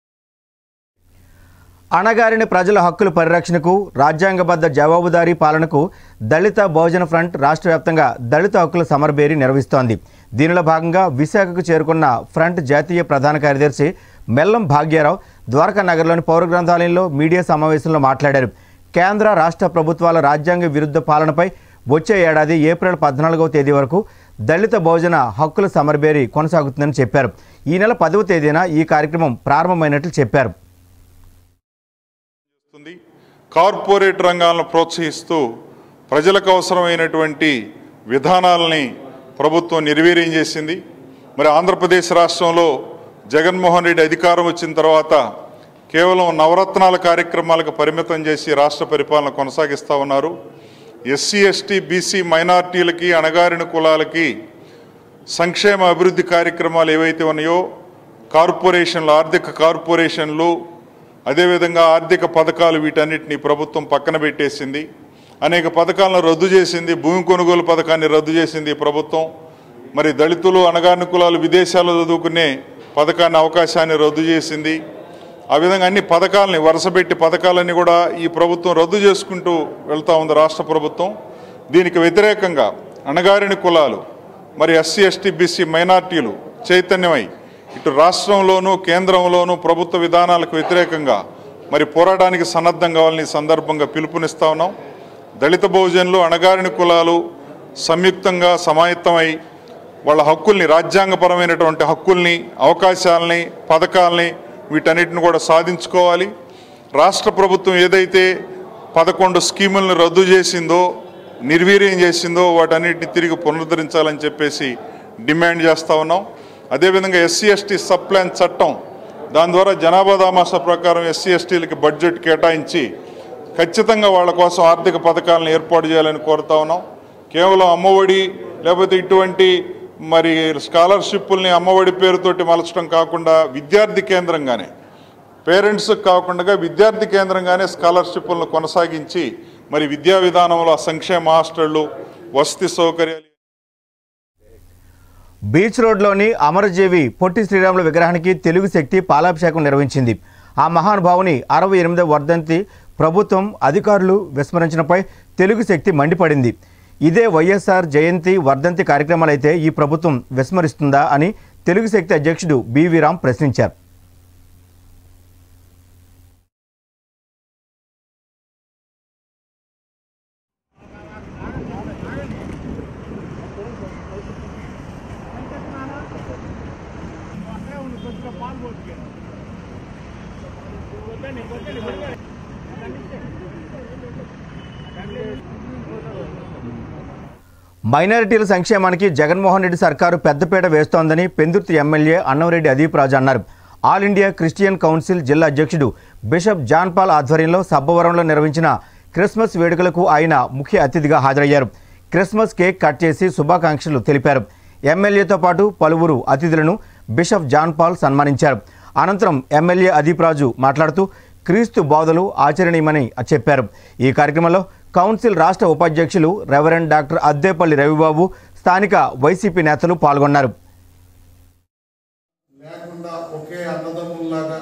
అణగారిన ప్రజల హక్కుల పరిరక్షణకు రాజ్యాంగబద్ధ జవాబుదారీ పాలనకు దళిత బహుజన ఫ్రంట్ రాష్ట్ర వ్యాప్తంగా దళిత హక్కుల సమరబేరీ నిర్వహిస్తోంది దీనిలో భాగంగా విశాఖకు చేరుకున్న ఫ్రంట్ జాతీయ ప్రధాన కార్యదర్శి మెల్లం భాగ్యారావు ద్వారకా నగర్లోని పౌర గ్రంథాలయంలో మీడియా సమావేశంలో మాట్లాడారు కేంద్ర రాష్ట్ర ప్రభుత్వాల రాజ్యాంగ విరుద్ధ పాలనపై వచ్చే ఏడాది ఏప్రిల్ పద్నాలుగవ తేదీ వరకు దళిత బహుజన హక్కుల సమరబేరీ కొనసాగుతుందని చెప్పారు ఈ నెల పదవ తేదీన ఈ కార్యక్రమం ప్రారంభమైనట్లు చెప్పారు చేస్తుంది కార్పొరేట్ రంగాలను ప్రోత్సహిస్తూ ప్రజలకు అవసరమైనటువంటి విధానాలని ప్రభుత్వం నిర్వీర్యం చేసింది మరి ఆంధ్రప్రదేశ్ రాష్ట్రంలో జగన్మోహన్ రెడ్డి అధికారం వచ్చిన తర్వాత కేవలం నవరత్నాల కార్యక్రమాలకు పరిమితం చేసి రాష్ట్ర పరిపాలన కొనసాగిస్తూ ఉన్నారు ఎస్సీ ఎస్టీ బీసీ మైనార్టీలకి అణగారిన కులాలకి సంక్షేమ అభివృద్ధి కార్యక్రమాలు ఏవైతే ఉన్నాయో కార్పొరేషన్లు ఆర్థిక కార్పొరేషన్లు అదేవిధంగా ఆర్థిక పథకాలు వీటన్నిటిని ప్రభుత్వం పక్కన పెట్టేసింది అనేక పథకాలను రద్దు చేసింది భూమి కొనుగోలు పథకాన్ని రద్దు చేసింది ఈ ప్రభుత్వం మరి దళితులు అణగారిన కులాలు విదేశాల్లో చదువుకునే పథకాన్ని అవకాశాన్ని రద్దు చేసింది ఆ విధంగా అన్ని పథకాలని వరుసపెట్టి పథకాలన్నీ కూడా ఈ ప్రభుత్వం రద్దు చేసుకుంటూ వెళ్తా ఉంది రాష్ట్ర ప్రభుత్వం దీనికి వ్యతిరేకంగా అణగారిన కులాలు మరి ఎస్సీ ఎస్టీ బీసీ మైనార్టీలు చైతన్యమై ఇటు రాష్ట్రంలోనూ కేంద్రంలోనూ ప్రభుత్వ విధానాలకు వ్యతిరేకంగా మరి పోరాటానికి సన్నద్ధం కావాలని ఈ సందర్భంగా పిలుపునిస్తా ఉన్నాం దళిత బహుజనులు అణగారిన కులాలు సంయుక్తంగా సమాయత్తమై వాళ్ళ హక్కుల్ని రాజ్యాంగపరమైనటువంటి హక్కుల్ని అవకాశాలని పథకాలని వీటన్నిటిని కూడా సాధించుకోవాలి రాష్ట్ర ప్రభుత్వం ఏదైతే పదకొండు స్కీములను రద్దు చేసిందో నిర్వీర్యం చేసిందో వాటన్నిటిని తిరిగి పునరుద్ధరించాలని చెప్పేసి డిమాండ్ చేస్తూ ఉన్నాం అదేవిధంగా ఎస్సీ ఎస్టీ సబ్ ప్లాన్ చట్టం దాని ద్వారా జనాభా దామాస ప్రకారం ఎస్సీ ఎస్టీలకి బడ్జెట్ కేటాయించి ఖచ్చితంగా వాళ్ళ కోసం ఆర్థిక పథకాలను ఏర్పాటు చేయాలని కోరుతా ఉన్నాం కేవలం అమ్మఒడి లేకపోతే ఇటువంటి మరి స్కాలర్షిప్పుల్ని అమ్మఒడి పేరుతోటి మలచడం కాకుండా విద్యార్థి కేంద్రంగానే పేరెంట్స్ కాకుండా విద్యార్థి కేంద్రంగానే స్కాలర్షిప్లను కొనసాగించి మరి విద్యా విధానంలో సంక్షేమ హాస్టళ్లు వసతి సౌకర్యాలు బీచ్ రోడ్లోని అమరజీవి పొట్టి శ్రీరాములు విగ్రహానికి తెలుగు శక్తి పాలాభిషేకం నిర్వహించింది ఆ మహానుభావుని అరవై ఎనిమిదవ వర్ధంతి ప్రభుత్వం అధికారులు విస్మరించడంపై తెలుగు శక్తి మండిపడింది ఇదే వైఎస్ఆర్ జయంతి వర్ధంతి కార్యక్రమాలైతే ఈ ప్రభుత్వం విస్మరిస్తుందా అని తెలుగు శక్తి అధ్యక్షుడు బివి రామ్ ప్రశ్నించారు మైనారిటీల సంక్షేమానికి జగన్మోహన్ రెడ్డి సర్కారు పెద్దపీట వేస్తోందని పెందుర్తి ఎమ్మెల్యే అన్నంరెడ్డి అదీప్ రాజు అన్నారు ఆల్ ఇండియా క్రిస్టియన్ కౌన్సిల్ జిల్లా అధ్యక్షుడు బిషప్ జాన్ పాల్ ఆధ్వర్యంలో సబ్బవరంలో నిర్వహించిన క్రిస్మస్ వేడుకలకు ఆయన ముఖ్య అతిథిగా హాజరయ్యారు క్రిస్మస్ కేక్ కట్ చేసి శుభాకాంక్షలు తెలిపారు ఎమ్మెల్యేతో పాటు పలువురు అతిథులను బిషప్ జాన్ పాల్ సన్మానించారు అనంతరం ఎమ్మెల్యే అదీప్ రాజు మాట్లాడుతూ క్రీస్తు బోధలు ఆచరణీయమని చెప్పారు ఈ కార్యక్రమంలో కౌన్సిల్ రాష్ట్ర ఉపాధ్యక్షులు రెవరెండ్ డాక్టర్ అద్దేపల్లి రవిబాబు స్థానిక వైసీపీ నేతలు పాల్గొన్నారు లేకుండా ఒకే అన్నదమ్ముల్లాగా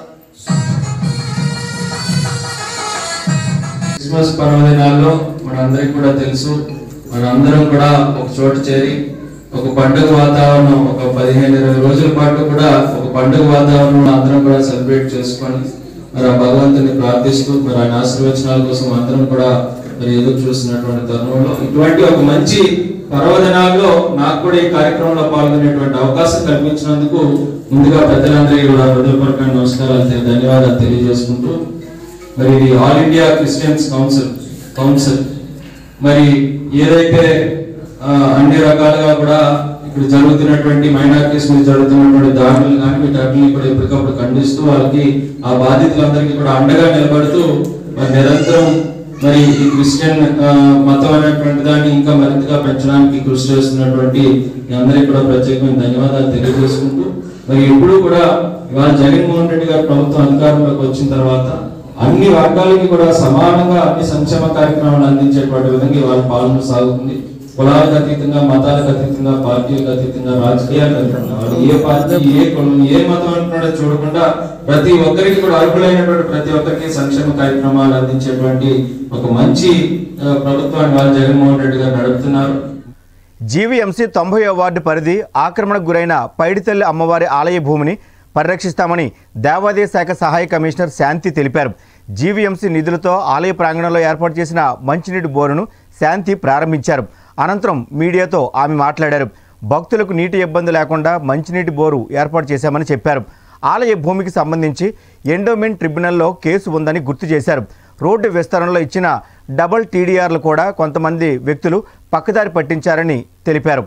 క్రిస్మస్ పర్వదినాల్లో మనందరికి కూడా తెలుసు మనందరం కూడా ఒక చోట చేరి ఒక పండుగ వాతావరణం ఒక పదిహేను ఇరవై రోజుల పాటు కూడా ఒక పండుగ వాతావరణం అందరం కూడా సెలబ్రేట్ చేసుకొని మరి ఆ భగవంతుని ప్రార్థిస్తూ మరి ఆయన ఆశీర్వచనాల కోసం అందరం కూడా మరి ఎదురు చూస్తున్నటువంటి తరుణంలో ఇటువంటి ఒక మంచి పర్వదినాల్లో నాకు కూడా ఈ కార్యక్రమంలో పాల్గొనేటువంటి అవకాశం కల్పించినందుకు ముందుగా పెద్దలందరికీ కూడా హృదయపూర్వక నమస్కారాలు తె- ధన్యవాదాలు తెలియజేసుకుంటూ మరి ఇది all India Christians council council మరి ఏదైతే ఆ, అన్ని రకాలుగా కూడా ఇక్కడ జరుగుతున్నటువంటి మైనారిటీస్ మీద జరుగుతున్నటువంటి దాడులు కానీ వీటన్నిటిని కూడా ఎప్పటికప్పుడు ఖండిస్తూ వాళ్ళకి ఆ బాధితులందరికీ కూడా అండగా నిలబడుతూ మరి నిరంతరం మరి ఈ క్రిస్టియన్ ఆ, మతం అనేటువంటి దాన్ని ఇంకా మరింతగా పెంచడానికి కృషి చేస్తున్నటువంటి మీ అందరికీ కూడా ప్రత్యేకమైన ధన్యవాదాలు తెలియజేసుకుంటూ మరి ఎప్పుడూ కూడా ఇవాళ జగన్మోహన్ రెడ్డి గారి ప్రభుత్వం అధికారంలోకి వచ్చిన తర్వాత అన్ని వర్గాలకి కూడా సమానంగా అన్ని సంక్షేమ కార్యక్రమాలు అందించేటువంటి విధంగా ఇవాళ పాలన సాగుతుంది కులాలకు అతీతంగా మతాలకు అతీతంగా పార్టీలకు అతీతంగా రాజకీయాలకు అతీతంగా వాళ్ళు ఏ పార్టీ ఏ కులం ఏ మతం అంటున్నాడో చూడకుండా ప్రతి ఒక్కరికి కూడా అర్హులైనటువంటి ప్రతి ఒక్కరికి సంక్షేమ కార్యక్రమాలు అందించేటువంటి ఒక మంచి ఆ, ప్రభుత్వాన్ని వాళ్ళు జగన్మోహన్ రెడ్డి గారు నడుపుతున్నారు జీవీఎంసీ తొంభై వార్డు పరిధి ఆక్రమణకు గురైన పైడితల్లి అమ్మవారి ఆలయ భూమిని పరిరక్షిస్తామని దేవాదాయ శాఖ సహాయ కమిషనర్ శాంతి తెలిపారు జీవీఎంసీ నిధులతో ఆలయ ప్రాంగణంలో ఏర్పాటు చేసిన మంచినీటి బోరును శాంతి ప్రారంభించారు అనంతరం మీడియాతో ఆమె మాట్లాడారు భక్తులకు నీటి ఇబ్బంది లేకుండా మంచినీటి బోరు ఏర్పాటు చేశామని చెప్పారు ఆలయ భూమికి సంబంధించి ఎండోమెంట్ ట్రిబ్యునల్లో కేసు ఉందని గుర్తు చేశారు రోడ్డు విస్తరణలో ఇచ్చిన డబుల్ టీడీఆర్లు కూడా కొంతమంది వ్యక్తులు పక్కదారి పట్టించారని తెలిపారు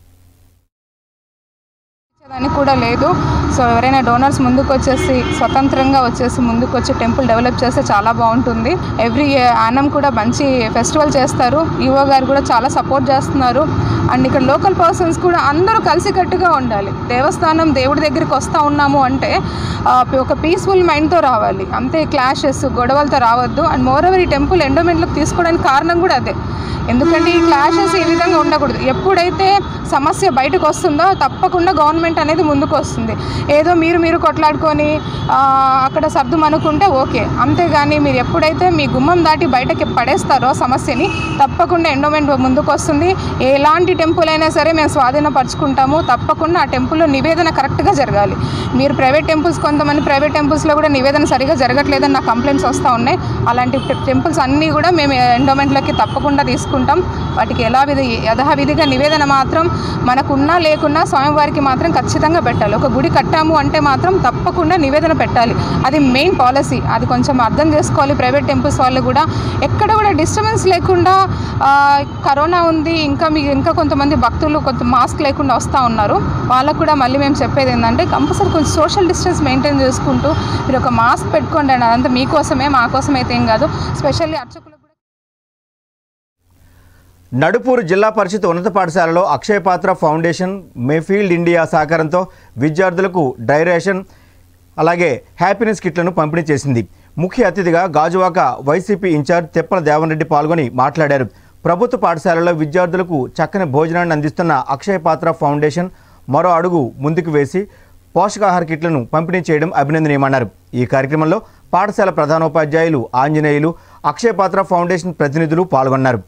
దానికి కూడా లేదు సో ఎవరైనా డోనర్స్ ముందుకు వచ్చేసి స్వతంత్రంగా వచ్చేసి ముందుకు వచ్చి టెంపుల్ డెవలప్ చేస్తే చాలా బాగుంటుంది ఎవ్రీ యానం కూడా మంచి ఫెస్టివల్ చేస్తారు ఈవో గారు కూడా చాలా సపోర్ట్ చేస్తున్నారు అండ్ ఇక్కడ లోకల్ పర్సన్స్ కూడా అందరూ కలిసికట్టుగా ఉండాలి దేవస్థానం దేవుడి దగ్గరికి వస్తూ ఉన్నాము అంటే ఆ, ఒక పీస్ఫుల్ మైండ్తో రావాలి అంతే క్లాషెస్ గొడవలతో రావద్దు అండ్ మోర్ ఓవర్ ఈ టెంపుల్ ఎండోమెంట్లోకి తీసుకోవడానికి కారణం కూడా అదే ఎందుకంటే ఈ క్లాషెస్ ఈ విధంగా ఉండకూడదు ఎప్పుడైతే సమస్య బయటకు వస్తుందో తప్పకుండా గవర్నమెంట్ అనేది ముందుకు వస్తుంది ఏదో మీరు మీరు కొట్లాడుకొని ఆ, అక్కడ సర్దుం అనుకుంటే ఓకే అంతేగాని మీరు ఎప్పుడైతే మీ గుమ్మం దాటి బయటకి పడేస్తారో సమస్యని తప్పకుండా ఎండోమెంట్ ముందుకు వస్తుంది ఎలాంటి టెంపుల్ అయినా సరే మేము స్వాధీనపరచుకుంటాము తప్పకుండా ఆ టెంపుల్లో నివేదన కరెక్ట్గా జరగాలి మీరు ప్రైవేట్ టెంపుల్స్ కొంతమంది ప్రైవేట్ టెంపుల్స్లో కూడా నివేదన సరిగా జరగట్లేదని నాకు కంప్లైంట్స్ వస్తూ ఉన్నాయి అలాంటి టెంపుల్స్ అన్నీ కూడా మేము ఎండోమెంట్లోకి తప్పకుండా తీసుకుంటాం వాటికి ఎలా విధి యథావిధిగా నివేదన మాత్రం మనకున్నా లేకున్నా స్వామివారికి మాత్రం ఖచ్చితంగా పెట్టాలి ఒక గుడి కట్టాము అంటే మాత్రం తప్పకుండా నివేదన పెట్టాలి అది మెయిన్ పాలసీ అది కొంచెం అర్థం చేసుకోవాలి ప్రైవేట్ టెంపుల్స్ వాళ్ళు కూడా ఎక్కడ కూడా డిస్టర్బెన్స్ లేకుండా ఆ, కరోనా ఉంది ఇంకా మీ ఇంకా కొంతమంది భక్తులు కొంత మాస్క్ లేకుండా వస్తూ ఉన్నారు వాళ్ళకు కూడా మళ్ళీ మేము చెప్పేది ఏంటంటే కంపల్సరీ కొంచెం సోషల్ డిస్టెన్స్ మెయింటైన్ చేసుకుంటూ మీరు ఒక మాస్క్ పెట్టుకోండి అండి అదంతా మీకోసమే మా కోసం అయితే ఏం కాదు స్పెషల్లీ అర్చకులు నడుపూరు జిల్లా పరిషత్ ఉన్నత పాఠశాలలో అక్షయ పాత్ర ఫౌండేషన్ మేఫీల్డ్ ఇండియా సహకారంతో విద్యార్థులకు డ్రై రేషన్ అలాగే హ్యాపీనెస్ కిట్లను పంపిణీ చేసింది ముఖ్య అతిథిగా గాజువాక వైసీపీ ఇన్ఛార్జ్ తిప్పల దేవన్ రెడ్డి పాల్గొని మాట్లాడారు ప్రభుత్వ పాఠశాలలో విద్యార్థులకు చక్కని భోజనాన్ని అందిస్తున్న అక్షయ పాత్ర ఫౌండేషన్ మరో అడుగు ముందుకు వేసి పోషకాహార కిట్లను పంపిణీ చేయడం అభినందనీయమన్నారు ఈ కార్యక్రమంలో పాఠశాల ప్రధానోపాధ్యాయులు ఆంజనేయులు అక్షయ పాత్ర ఫౌండేషన్ ప్రతినిధులు పాల్గొన్నారు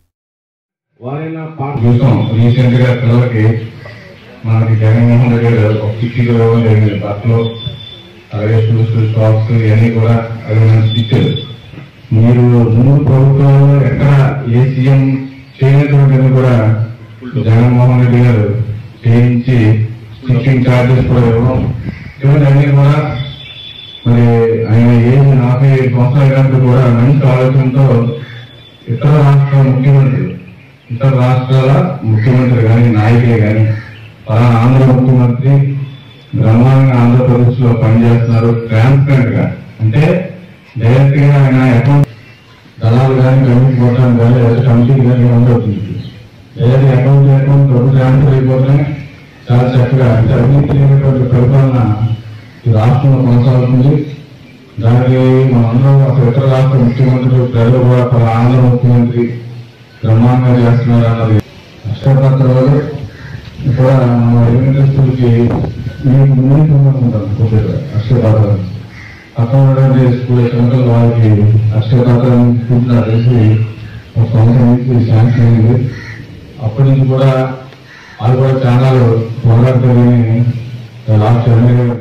చూసాం రీసెంట్ గా పిల్లలకి మనకి జగన్మోహన్ రెడ్డి గారు ఒక చిట్టీలు ఇవ్వడం జరిగింది బట్టలు అలాగే షూస్ సాక్స్ ఇవన్నీ కూడా అవి మనకి ఇచ్చారు మీరు ముందు ప్రభుత్వంలో ఎక్కడ ఏ సీఎం చేయనటువంటిది కూడా జగన్మోహన్ రెడ్డి గారు చేయించి స్టిచ్చింగ్ ఛార్జెస్ కూడా ఇవ్వడం ఇవన్నీ కూడా మరి ఆయన ఏజ్ నలభై ఐదు సంవత్సరాలు అయినప్పుడు కూడా మంచి ఆలోచనతో ఇతర రాష్ట్రాల ముఖ్యమంత్రి ఇతర రాష్ట్రాల ముఖ్యమంత్రి కానీ నాయకులే కానీ పలానా ఆంధ్ర ముఖ్యమంత్రి బ్రహ్మాండంగా ఆంధ్రప్రదేశ్ లో పనిచేస్తున్నారు ట్రాన్స్పరెంట్ గా అంటే డైరెక్ట్ గా ఆయన అకౌంట్ దళాలు కానీ కమిటీ కొట్టడం కానీ లేదా కమిటీ కానీ ఉండవుతుంది ఏదైతే అకౌంట్ అకౌంట్ డబ్బు ట్రాన్స్ఫర్ అయిపోతే చాలా చక్కగా అంటే అవినీతి లేనటువంటి పరిపాలన ఈ రాష్ట్రంలో కొనసాగుతుంది దానికి మనందరం అసలు ఇతర రాష్ట్ర ముఖ్యమంత్రులు ప్రజలు కూడా పలు ఆంధ్ర ముఖ్యమంత్రి బ్రహ్మాండంగా చేస్తున్నారు అన్నది అష్టపత్రాలు కూడా మన ఎలిమెంటరీ స్కూల్కి మీకు ముందు ఉంటాను కొద్దిగా అష్టపత్రాలు పక్కన ఉన్నటువంటి స్కూల్ సెంట్రల్ వాళ్ళకి అష్టపత్రాలు ఫుడ్ అనేసి ఒక సంవత్సరం నుంచి శాంక్షన్ అయింది అప్పటి నుంచి కూడా వాళ్ళు కూడా చాలా పోరాడుతుంది లాస్ట్ ఎమ్మెల్యే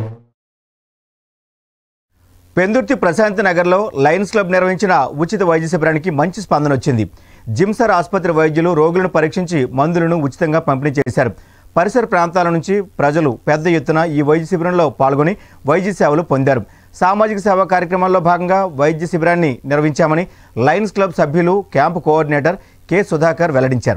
పెందుర్తి ప్రశాంతి నగర్లో లయన్స్ క్లబ్ నిర్వహించిన ఉచిత వైద్య శిబిరానికి మంచి స్పందన వచ్చింది జిమ్సర్ ఆసుపత్రి వైద్యులు రోగులను పరీక్షించి మందులను ఉచితంగా పంపిణీ చేశారు పరిసర ప్రాంతాల నుంచి ప్రజలు పెద్ద ఎత్తున ఈ వైద్య శిబిరంలో పాల్గొని వైద్య సేవలు పొందారు సామాజిక సేవా కార్యక్రమాల్లో భాగంగా వైద్య శిబిరాన్ని నిర్వహించామని లయన్స్ క్లబ్ సభ్యులు క్యాంపు కోఆర్డినేటర్ కె సుధాకర్ వెల్లడించారు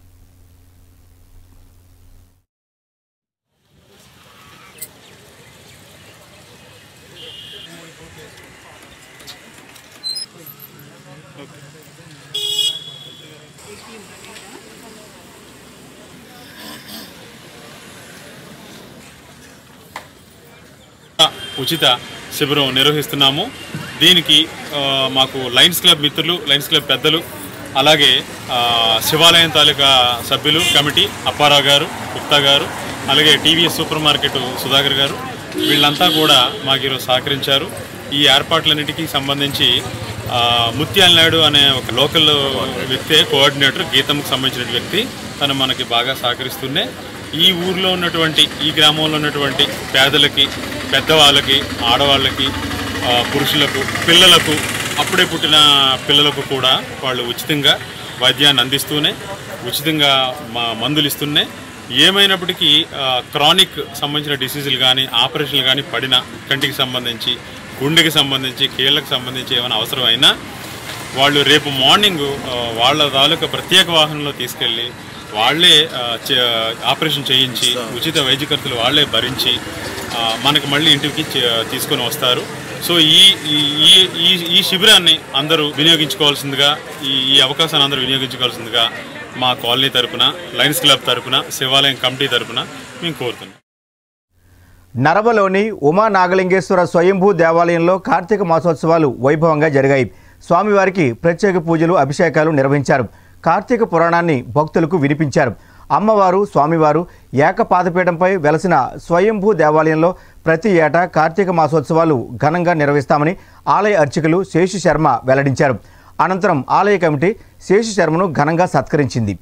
ఉచిత శిబిరం నిర్వహిస్తున్నాము దీనికి ఆ, మాకు లయన్స్ క్లబ్ మిత్రులు లయన్స్ క్లబ్ పెద్దలు అలాగే ఆ, శివాలయం తాలూకా సభ్యులు కమిటీ అప్పారావు గారు గుప్తా గారు అలాగే టీవీఎస్ సూపర్ మార్కెట్ సుధాకర్ గారు వీళ్ళంతా కూడా మాకు ఈరోజు సహకరించారు ఈ ఏర్పాట్లన్నిటికీ సంబంధించి ఆ, ముత్యాల నాయుడు అనే ఒక లోకల్ వ్యక్తే కోఆర్డినేటర్ గీతంకు సంబంధించిన వ్యక్తి తను మనకి బాగా సహకరిస్తూనే ఈ ఊర్లో ఉన్నటువంటి ఈ గ్రామంలో ఉన్నటువంటి పేదలకి పెద్దవాళ్ళకి ఆడవాళ్ళకి ఆ, పురుషులకు పిల్లలకు అప్పుడే పుట్టిన పిల్లలకు కూడా వాళ్ళు ఉచితంగా వైద్యాన్ని అందిస్తూనే ఉచితంగా మా మందులు ఇస్తూనే ఏమైనప్పటికీ ఆ, క్రానిక్ సంబంధించిన డిసీజులు కానీ ఆపరేషన్లు కానీ పడిన కంటికి సంబంధించి గుండెకి సంబంధించి కీళ్ళకి సంబంధించి ఏమైనా అవసరమైనా వాళ్ళు రేపు మార్నింగ్ ఆ, వాళ్ళ తాలూకా ప్రత్యేక వాహనంలో తీసుకెళ్ళి వాళ్ళే ఆ, చే- ఆపరేషన్ చేయించి ఉచిత వైద్య ఖర్చులు వాళ్ళే భరించి ఆ, మనకి మళ్ళీ ఇంటికి చే- తీసుకొని వస్తారు సో ఈ ఈ- ఈ ఈ ఈ శిబిరాన్ని అందరూ వినియోగించుకోవాల్సిందిగా ఈ ఈ అవకాశాన్ని అందరూ వినియోగించుకోవాల్సిందిగా మా కాలనీ తరపున లయన్స్ క్లబ్ తరపున శివాలయం కమిటీ తరపున మేము కోరుతున్నాం నరవలోని ఉమా నాగలింగేశ్వర స్వయంభూ దేవాలయంలో కార్తీక మాసోత్సవాలు వైభవంగా జరిగాయి స్వామివారికి ప్రత్యేక పూజలు అభిషేకాలు నిర్వహించారు కార్తీక పురాణాన్ని భక్తులకు వినిపించారు అమ్మవారు స్వామివారు ఏకపాదపీఠంపై వెలసిన స్వయంభూ దేవాలయంలో ప్రతి ఏటా కార్తీక మాసోత్సవాలు ఘనంగా నిర్వహిస్తామని ఆలయ అర్చకులు శేషు శర్మ వెల్లడించారు అనంతరం ఆలయ కమిటీ శేషు శర్మను ఘనంగా సత్కరించింది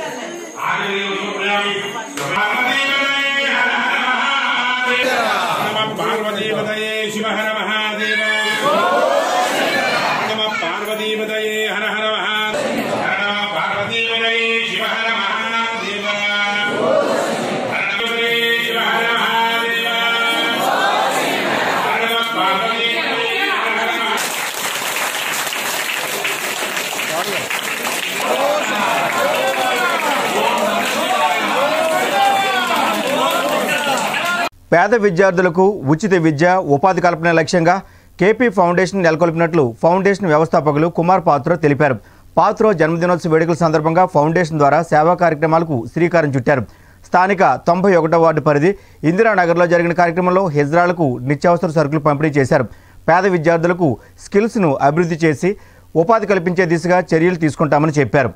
పార్వతీపతయే శివ హర మహాదేవ నమ పార్వతీపతయే హర హర మహాదేవ హర నమ పార్వతీపతయే శివ హర మహాదేవ హర నమ శివ హర మహాదేవ హర నమ పార్వతీపతయే హర హర మహాదేవ పేద విద్యార్థులకు ఉచిత విద్య ఉపాధి కల్పన లక్ష్యంగా కేపీ ఫౌండేషన్ నెలకొల్పినట్లు ఫౌండేషన్ వ్యవస్థాపకులు కుమార్ పాత్రో తెలిపారు పాత్రో జన్మదినోత్సవ వేడుకల సందర్భంగా ఫౌండేషన్ ద్వారా సేవా కార్యక్రమాలకు శ్రీకారం చుట్టారు స్థానిక తొంభై ఒకటో వార్డు పరిధి ఇందిరానగర్లో జరిగిన కార్యక్రమంలో హెజ్రాలకు నిత్యావసర సరుకులు పంపిణీ చేశారు పేద విద్యార్థులకు స్కిల్స్ను అభివృద్ధి చేసి ఉపాధి కల్పించే దిశగా చర్యలు తీసుకుంటామని చెప్పారు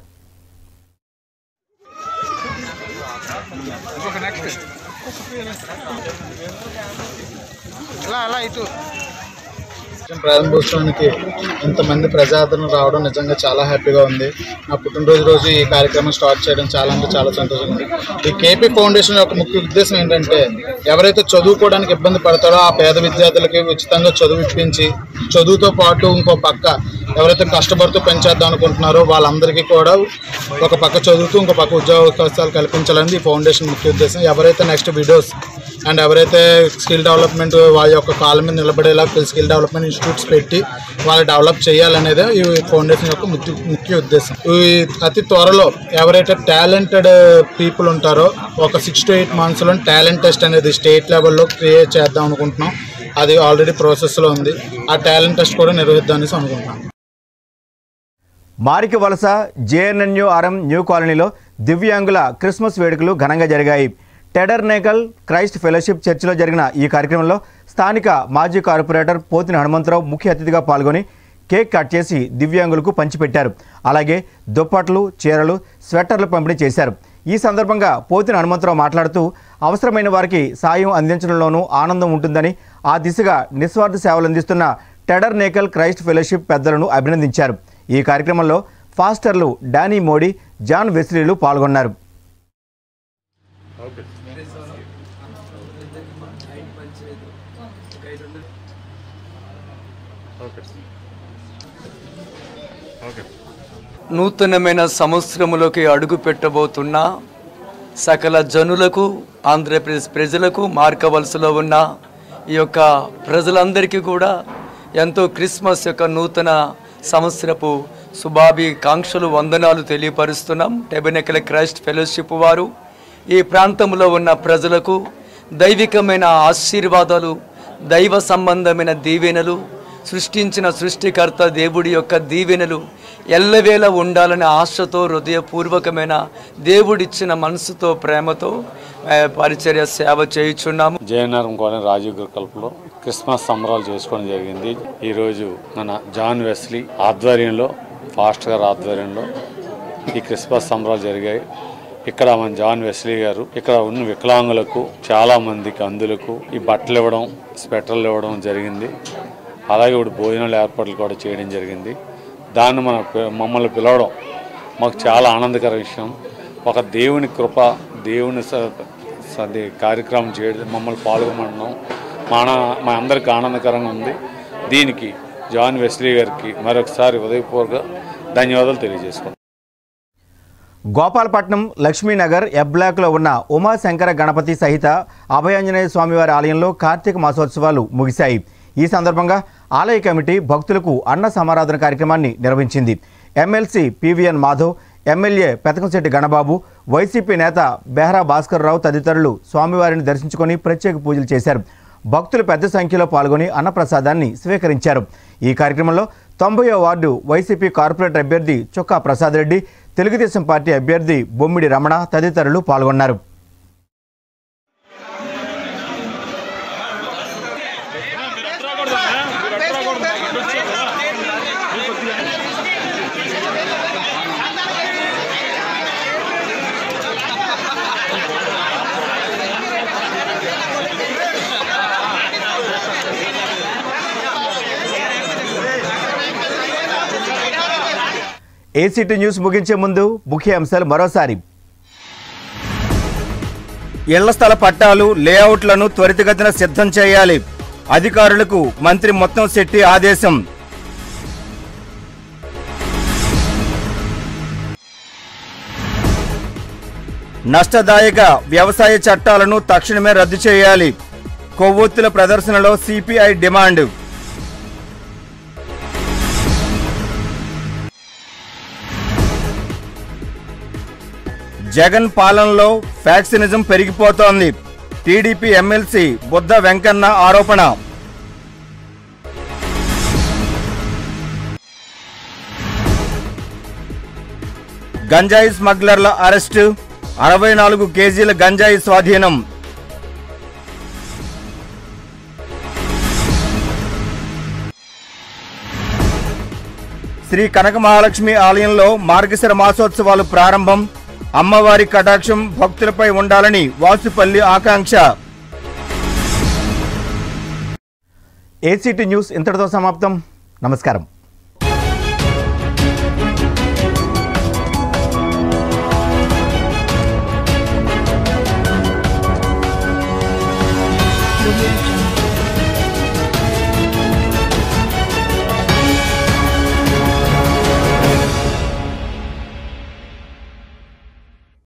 అలా అలా ఇటు ప్రారంభోత్సవానికి ఇంతమంది ప్రజాదరణ రావడం నిజంగా చాలా హ్యాపీగా ఉంది నా పుట్టినరోజు రోజు ఈ కార్యక్రమం స్టార్ట్ చేయడం చాలా అంటే చాలా సంతోషంగా ఉంది ఈ కేపీ ఫౌండేషన్ యొక్క ముఖ్య ఉద్దేశం ఏంటంటే ఎవరైతే చదువుకోవడానికి ఇబ్బంది పడతారో ఆ పేద విద్యార్థులకి ఉచితంగా చదువు ఇప్పించి చదువుతో పాటు ఇంకో పక్క ఎవరైతే కష్టపడుతూ పెంచేద్దాం అనుకుంటున్నారో వాళ్ళందరికీ కూడా ఒక పక్క చదువుతూ ఇంకో పక్క ఉద్యోగ అవకాశాలు కల్పించాలని ఈ ఫౌండేషన్ ముఖ్య ఉద్దేశం ఎవరైతే నెక్స్ట్ వీడియోస్ అండ్ ఎవరైతే స్కిల్ డెవలప్మెంట్ వాళ్ళ యొక్క కాళ్ళ మీద నిలబడేలా స్కిల్ డెవలప్మెంట్ ఇన్స్టిట్యూట్స్ పెట్టి వాళ్ళు డెవలప్ చేయాలనేదే ఈ ఫౌండేషన్ యొక్క ముఖ్య ముఖ్య ఉద్దేశం ఈ అతి త్వరలో ఎవరైతే టాలెంటెడ్ పీపుల్ ఉంటారో ఒక సిక్స్ టు ఎయిట్ మంత్స్లో టాలెంట్ టెస్ట్ అనేది స్టేట్ లెవెల్లో క్రియేట్ చేద్దాం అనుకుంటున్నాం అది ఆల్రెడీ ప్రాసెస్లో ఉంది ఆ టాలెంట్ టెస్ట్ కూడా నిర్వహిద్దామనేసి అనుకుంటున్నాం మారికి వలస జేఎన్ఎన్యూఆర్ఎం న్యూ కాలనీలో దివ్యాంగుల క్రిస్మస్ వేడుకలు ఘనంగా జరిగాయి టెడర్ నేకల్ క్రైస్ట్ ఫెలోషిప్ చర్చిలో జరిగిన ఈ కార్యక్రమంలో స్థానిక మాజీ కార్పొరేటర్ పోతిన హనుమంతరావు ముఖ్య అతిథిగా పాల్గొని కేక్ కట్ చేసి దివ్యాంగులకు పంచిపెట్టారు అలాగే దుప్పట్లు చీరలు స్వెట్టర్లు పంపిణీ చేశారు ఈ సందర్భంగా పోతిన హనుమంతరావు మాట్లాడుతూ అవసరమైన వారికి సాయం అందించడంలోనూ ఆనందం ఉంటుందని ఆ దిశగా నిస్వార్థ సేవలు అందిస్తున్న టెడర్ నేకల్ క్రైస్ట్ ఫెలోషిప్ పెద్దలను అభినందించారు ఈ కార్యక్రమంలో ఫాస్టర్లు డానీ మోడీ జాన్ వెస్లీలు పాల్గొన్నారు నూతనమైన సంవత్సరములోకి అడుగు పెట్టబోతున్న సకల జనులకు ఆంధ్రప్రదేశ్ ప్రజలకు మార్కవలసలో ఉన్న ఈ యొక్క ప్రజలందరికీ కూడా ఎంతో క్రిస్మస్ యొక్క నూతన సంవత్సరపు శుభాభికాంక్షలు వందనాలు తెలియపరుస్తున్నాం టెబెనెకల క్రైస్ట్ ఫెలోషిప్ వారు ఈ ప్రాంతంలో ఉన్న ప్రజలకు దైవికమైన ఆశీర్వాదాలు దైవ సంబంధమైన దీవెనలు సృష్టించిన సృష్టికర్త దేవుడి యొక్క దీవెనలు ఎల్లవేళ ఉండాలనే ఆశతో హృదయపూర్వకమైన దేవుడిచ్చిన మనసుతో ప్రేమతో ఆ, పరిచర్య సేవ చేయుచున్నాము జయనగరం కాలనీ రాజీవ్ కల్పలో క్రిస్మస్ సంబరాలు చేసుకోవడం జరిగింది ఈరోజు మన జాన్ వెస్లీ ఆధ్వర్యంలో ఫాస్ట్ గారి ఆధ్వర్యంలో ఈ క్రిస్మస్ సంబరాలు జరిగాయి ఇక్కడ మన జాన్ వెస్లీ గారు ఇక్కడ ఉన్న వికలాంగులకు చాలా మందికి అందులకు ఈ బట్టలు ఇవ్వడం స్వెటర్లు ఇవ్వడం జరిగింది అలాగే ఇప్పుడు భోజనాల ఏర్పాట్లు కూడా చేయడం జరిగింది దాన్ని మన పి- మమ్మల్ని పిలవడం మాకు చాలా ఆనందకర విషయం ఒక దేవుని కృప దేవుని స- సది కార్యక్రమం చేయడం మమ్మల్ని పాల్గొనడం మా మా అందరికి ఆనందకరంగా ఉంది దీనికి జాన్ వెస్లీ గారికి మరొకసారి ఉదయపూర్వక ధన్యవాదాలు తెలియజేసుకుంటాం గోపాలపట్నం లక్ష్మీనగర్ ఎబ్ బ్లాక్లో ఉన్న ఉమాశంకర గణపతి సహిత అభయాంజనేయ స్వామివారి ఆలయంలో కార్తీక మాసోత్సవాలు ముగిశాయి ఈ సందర్భంగా ఆలయ కమిటీ భక్తులకు అన్న సమారాధన కార్యక్రమాన్ని నిర్వహించింది MLC PVN Madhav MLA Pethakamsetti Ganababu YCP నేత బెహరా భాస్కర్ రావు తదితరులు స్వామివారిని దర్శించుకొని ప్రత్యేక పూజలు చేశారు భక్తులు పెద్ద సంఖ్యలో పాల్గొని అన్నప్రసాదాన్ని స్వీకరించారు ఈ కార్యక్రమంలో తొంభయో వార్డు వైసీపీ కార్పొరేటర్ అభ్యర్థి చొక్కా ప్రసాద్ రెడ్డి తెలుగుదేశం పార్టీ అభ్యర్థి బొమ్మిడి రమణ తదితరులు పాల్గొన్నారు ఏసీటీ న్యూస్ ముగించే ముందు ముఖ్య అంశాలు మరోసారి ఇళ్ల స్థల పట్టాలు లేఅవుట్లను త్వరితగతిన సిద్ధం చేయాలి అధికారులకు మంత్రి మొత్తం శెట్టి ఆదేశం నష్టదాయక వ్యవసాయ చట్టాలను తక్షణమే రద్దు చేయాలి కొవ్వొత్తుల ప్రదర్శనలో సిపిఐ డిమాండ్ జగన్ పాలనలో ఫ్యాక్సినిజం పెరిగిపోతోంది టీడీపీ ఎమ్మెల్సీ బుద్ధ వెంకన్న ఆరోపణ గంజాయి స్మగ్లర్ల అరెస్టు అరవై నాలుగు కేజీల గంజాయి స్వాధీనం శ్రీ కనక మహాలక్ష్మి ఆలయంలో మార్గశిర మాసోత్సవాలు ప్రారంభం అమ్మవారి కటాక్షం భక్తులపై ఉండాలని వాసుపల్లి ఆకాంక్ష ఏసీటీ న్యూస్ ఇంతటితో సమాప్తం నమస్కారం